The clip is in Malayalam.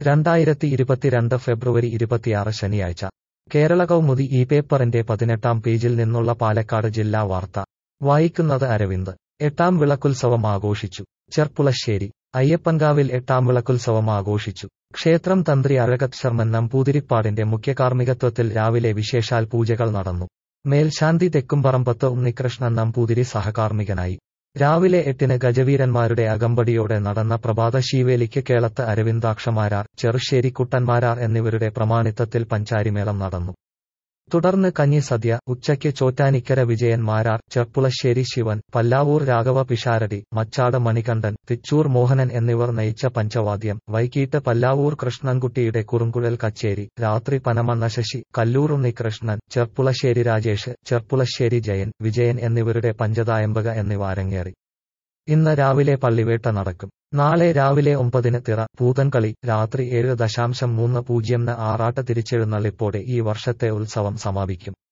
രണ്ടായിരത്തി ഇരുപത്തിരണ്ട് ഫെബ്രുവരി ഇരുപത്തിയാറ് ശനിയാഴ്ച കേരള കൗമുദി ഈ പേപ്പറിന്റെ പതിനെട്ടാം പേജിൽ നിന്നുള്ള പാലക്കാട് ജില്ലാ വാർത്ത വായിക്കുന്നത് അരവിന്ദ് എട്ടാം വിളക്കുത്സവം ആഘോഷിച്ചു ചെർപ്പുളശ്ശേരി അയ്യപ്പൻകാവിൽ എട്ടാം വിളക്കുത്സവം ആഘോഷിച്ചു ക്ഷേത്രം തന്ത്രി അഴകത് ശർമ്മൻ നമ്പൂതിരിപ്പാടിന്റെ മുഖ്യകാർമ്മികത്വത്തിൽ രാവിലെ വിശേഷാൽ പൂജകൾ നടന്നു മേൽശാന്തി തെക്കുംപറമ്പത്ത് ഉണ്ണികൃഷ്ണൻ നമ്പൂതിരി സഹകാർമ്മികനായി രാവിലെ എട്ടിന് ഗജവീരന്മാരുടെ അകമ്പടിയോടെ നടന്ന പ്രഭാത ശീവേലിക്ക് കേളത്ത് അരവിന്ദാക്ഷമാരാർ ചെറുശ്ശേരി കുട്ടന്മാരാർ എന്നിവരുടെ പ്രമാണിത്വത്തിൽ പഞ്ചാരിമേളം നടന്നു തുടർന്ന് കഞ്ഞി സദ്യ ഉച്ചയ്ക്ക് ചോറ്റാനിക്കര വിജയൻ മാരാർ ചെർപ്പുളശ്ശേരി ശിവൻ പല്ലാവൂർ രാഘവ പിഷാരടി മച്ചാട് മണികണ്ഠൻ തിച്ചൂർ മോഹനൻ എന്നിവർ നയിച്ച പഞ്ചവാദ്യം വൈകീട്ട് പല്ലാവൂർ കൃഷ്ണൻകുട്ടിയുടെ കുറുങ്കുഴൽ കച്ചേരി രാത്രി പനമണ്ണ ശശി കല്ലൂർ ഉണ്ണികൃഷ്ണൻ ചെർപ്പുളശ്ശേരി രാജേഷ് ചെർപ്പുളശ്ശേരി ജയൻ വിജയൻ എന്നിവരുടെ പഞ്ചതായമ്പക എന്നിവ അരങ്ങേറി ഇന്ന് രാവിലെ പള്ളിവേട്ട നടക്കും നാളെ രാവിലെ ഒമ്പതിന് തിറ പൂതൻകളി രാത്രി ഏഴ് ദശാംശം മൂന്ന് പൂജ്യംന് ആറാട്ട് തിരിച്ചെഴുന്നള്ളിപ്പോടെ ഈ വർഷത്തെ ഉത്സവം സമാപിക്കും